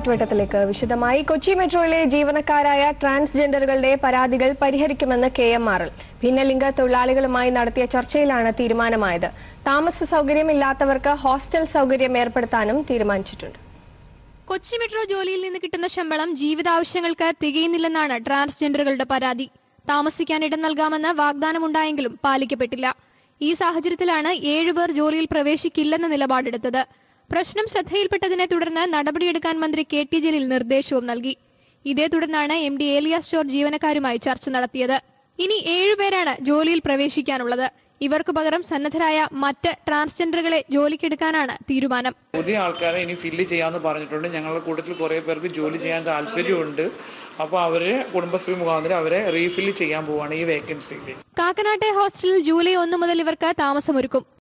ചുറ്റുവട്ടത്തിലേക്ക് വിശദമായി കൊച്ചി മെട്രോയിലെ ജീവനക്കാരായ ട്രാൻസ്ജെൻഡറുകളുടെ പരാതികൾ പരിഹരിക്കുമെന്ന് കെ എം ആർ എൽ ഭിന്നലിംഗ തൊഴിലാളികളുമായി നടത്തിയ ചർച്ചയിലാണ് തീരുമാനമായത് താമസ സൗകര്യമില്ലാത്തവർക്ക് ഹോസ്റ്റൽ സൗകര്യം ഏർപ്പെടുത്താനും തീരുമാനിച്ചിട്ടുണ്ട് കൊച്ചി മെട്രോ ജോലിയിൽ നിന്ന് കിട്ടുന്ന ശമ്പളം ജീവിതാവശ്യങ്ങൾക്ക് തികയുന്നില്ലെന്നാണ് ട്രാൻസ്ജെൻഡറുകളുടെ പരാതി താമസിക്കാൻ ഇടം നൽകാമെന്ന് വാഗ്ദാനമുണ്ടായെങ്കിലും പാലിക്കപ്പെട്ടില്ല ഈ സാഹചര്യത്തിലാണ് ഏഴുപേർ ജോലിയിൽ പ്രവേശിക്കില്ലെന്ന നിലപാടെടുത്തത് പ്രശ്നം ശ്രദ്ധയിൽപ്പെട്ടതിനെ തുടർന്ന് നടപടിയെടുക്കാൻ മന്ത്രി കെ ടി ജലീൽ നിർദ്ദേശവും നൽകി ഇതേ തുടർന്നാണ് എം ഡി ഏലിയാസ് ജോർജ് ജീവനക്കാരുമായി ചർച്ച നടത്തിയത് ഇനി ഏഴുപേരാണ് ജോലിയിൽ പ്രവേശിക്കാനുള്ളത് ഇവർക്കു പകരം സന്നദ്ധരായ മറ്റ് ട്രാൻസ്ജെൻഡറുകളെ ജോലിക്കെടുക്കാനാണ് തീരുമാനം പുതിയ ആൾക്കാരെ ഇനി ഫില്ല് ചെയ്യാമെന്ന് പറഞ്ഞിട്ടുണ്ട് ഞങ്ങളുടെ കൂട്ടത്തിൽ കുറേ പേർക്ക് ജോലി ചെയ്യാൻ താല്പര്യമുണ്ട് അപ്പോൾ അവരെ കുടുംബശ്രീ മുഖാന്തരം അവരെ റീഫില്ല് ചെയ്യാൻ പോവാണ് ഈ വേക്കൻസിയിൽ കാക്കനാട്ടെ ഹോസ്റ്റലിൽ ജൂലൈ ഒന്ന് മുതൽ ഇവർക്ക് താമസമൊരുക്കും